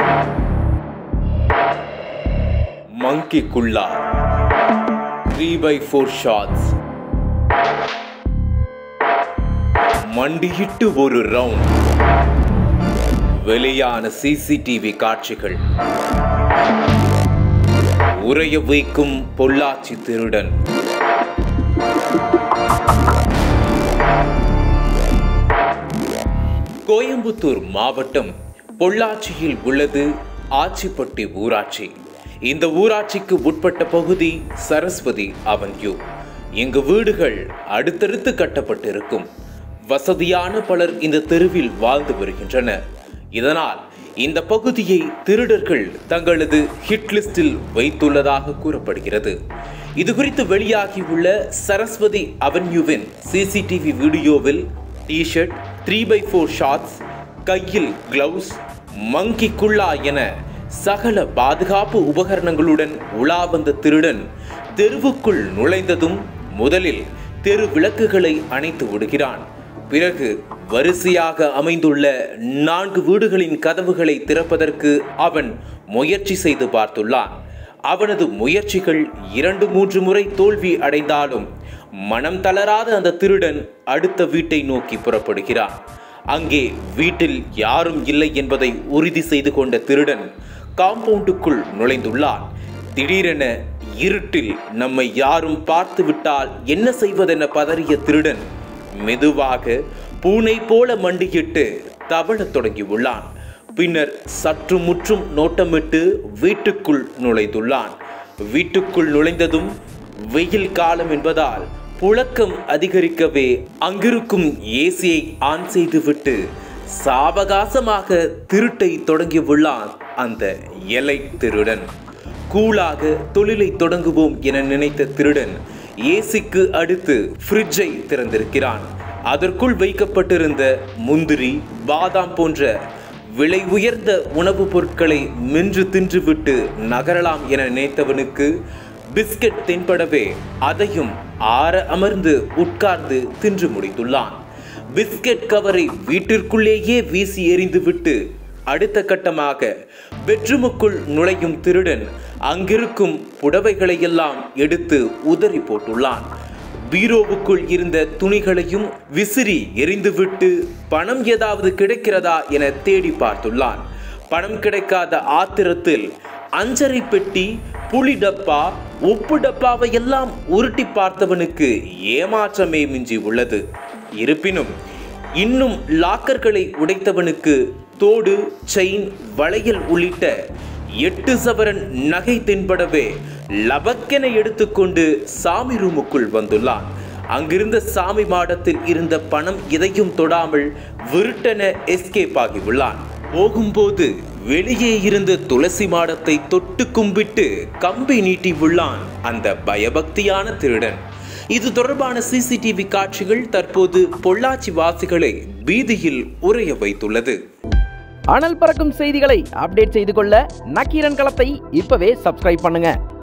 மங்கி குள்ளா three by four shorts மண்டியிட்டு ஒரு ரவுண்ட் வெளியான சிசிடிவி காட்சிகள் உறைய வைக்கும் பொள்ளாச்சி திருடன் கோயம்புத்தூர் மாவட்டம் பொள்ளாச்சியில் உள்ளது ஆச்சிப்பட்டி ஊராட்சி இந்த ஊராட்சிக்கு உட்பட்ட பகுதி சரஸ்வதி அவன்யூ இங்கு வீடுகள் அடுத்தடுத்து கட்டப்பட்டிருக்கும் வசதியான பலர் இந்த தெருவில் வாழ்ந்து வருகின்றனர் இதனால் இந்த பகுதியை திருடர்கள் தங்களது ஹிட் லிஸ்டில் வைத்துள்ளதாக கூறப்படுகிறது இது குறித்து வெளியாகியுள்ள சரஸ்வதி அவென்யூவின் சிசிடிவி வீடியோவில் T shirt three by four shorts கையில் கிளவுஸ் மங்கி குள்ளா என சகல பாதுகாப்பு உபகரணங்களுடன் உலா வந்த திருடன் தெருவுக்குள் நுழைந்ததும் முதலில் தெரு விளக்குகளை அணைத்து விடுகிறான் பிறகு வரிசையாக அமைந்துள்ள நான்கு வீடுகளின் கதவுகளை திறப்பதற்கு அவன் முயற்சி செய்து பார்த்துள்ளான் அவனது முயற்சிகள் இரண்டு மூன்று முறை தோல்வி அடைந்தாலும் மனம் தளராத அந்த திருடன் அடுத்த வீட்டை நோக்கி புறப்படுகிறான் அங்கே வீட்டில் யாரும் இல்லை என்பதை உறுதி செய்து கொண்ட திருடன் காம்பவுண்டுக்குள் நுழைந்துள்ளான் திடீரென இருட்டில் நம்மை யாரும் பார்த்து விட்டால் என்ன செய்வதென பதறிய திருடன் மெதுவாக பூனை போல மண்டியிட்டு தவழத் தொடங்கியுள்ளான் பின்னர் சற்று முற்றும் நோட்டமிட்டு வீட்டுக்குள் நுழைந்துள்ளான் வீட்டுக்குள் நுழைந்ததும் வெயில் காலம் என்பதால் புழக்கம் அதிகரிக்கவே அங்கிருக்கும் ஏசியை ஆன் செய்துவிட்டு சாவகாசமாக திருட்டை தொடங்கியுள்ளான் அந்த எலை திருடன் கூலாக தொழிலை தொடங்குவோம் என நினைத்த திருடன் ஏசிக்கு அடுத்து ஃப்ரிட்ஜை திறந்திருக்கிறான் அதற்குள் வைக்கப்பட்டிருந்த முந்திரி பாதாம் போன்ற விலை உயர்ந்த உணவுப் பொருட்களை மென்று தின்றுவிட்டு நகரலாம் என நினைத்தவனுக்கு பிஸ்கட் தென்படவே அதையும் ஆற அமர்ந்து உட்கார்ந்து தின்று முடித்துள்ளான் பிஸ்கட் கவரை வீட்டிற்குள்ளேயே வீசி எறிந்துவிட்டு அடுத்த கட்டமாக பெட்ரூமுக்குள் நுழையும் திருடன் அங்கிருக்கும் புடவைகளை எல்லாம் எடுத்து உதறி போட்டுள்ளான் பீரோவுக்குள் இருந்த துணிகளையும் விசிறி எரிந்துவிட்டு பணம் ஏதாவது கிடைக்கிறதா என தேடி பார்த்துள்ளான் பணம் கிடைக்காத ஆத்திரத்தில் அஞ்சரை பெட்டி புளி டப்பா உப்பு டப்பாவை எல்லாம் உருட்டி பார்த்தவனுக்கு ஏமாற்றமே மிஞ்சி உள்ளது இருப்பினும் இன்னும் லாக்கர்களை உடைத்தவனுக்கு தோடு செயின் வளையல் உள்ளிட்ட எட்டு சவரன் நகை தென்படவே லபக்கென எடுத்துக்கொண்டு சாமி ரூமுக்குள் வந்துள்ளான் அங்கிருந்த சாமி மாடத்தில் இருந்த பணம் எதையும் தொடாமல் விருட்டென எஸ்கேப் ஆகியுள்ளான் போகும்போது வெளியே இருந்த துளசி மாடத்தை தொட்டு கும்பிட்டு கம்பி நீட்டி உள்ளான் அந்த பயபக்தியான திருடன் இது தொடர்பான சிசிடிவி காட்சிகள் தற்போது பொள்ளாச்சி வாசிகளை பீதியில் உறைய வைத்துள்ளது அனல் பறக்கும் செய்திகளை அப்டேட் செய்து கொள்ள நக்கீரன் களத்தை இப்பவே சப்ஸ்கிரைப் பண்ணுங்க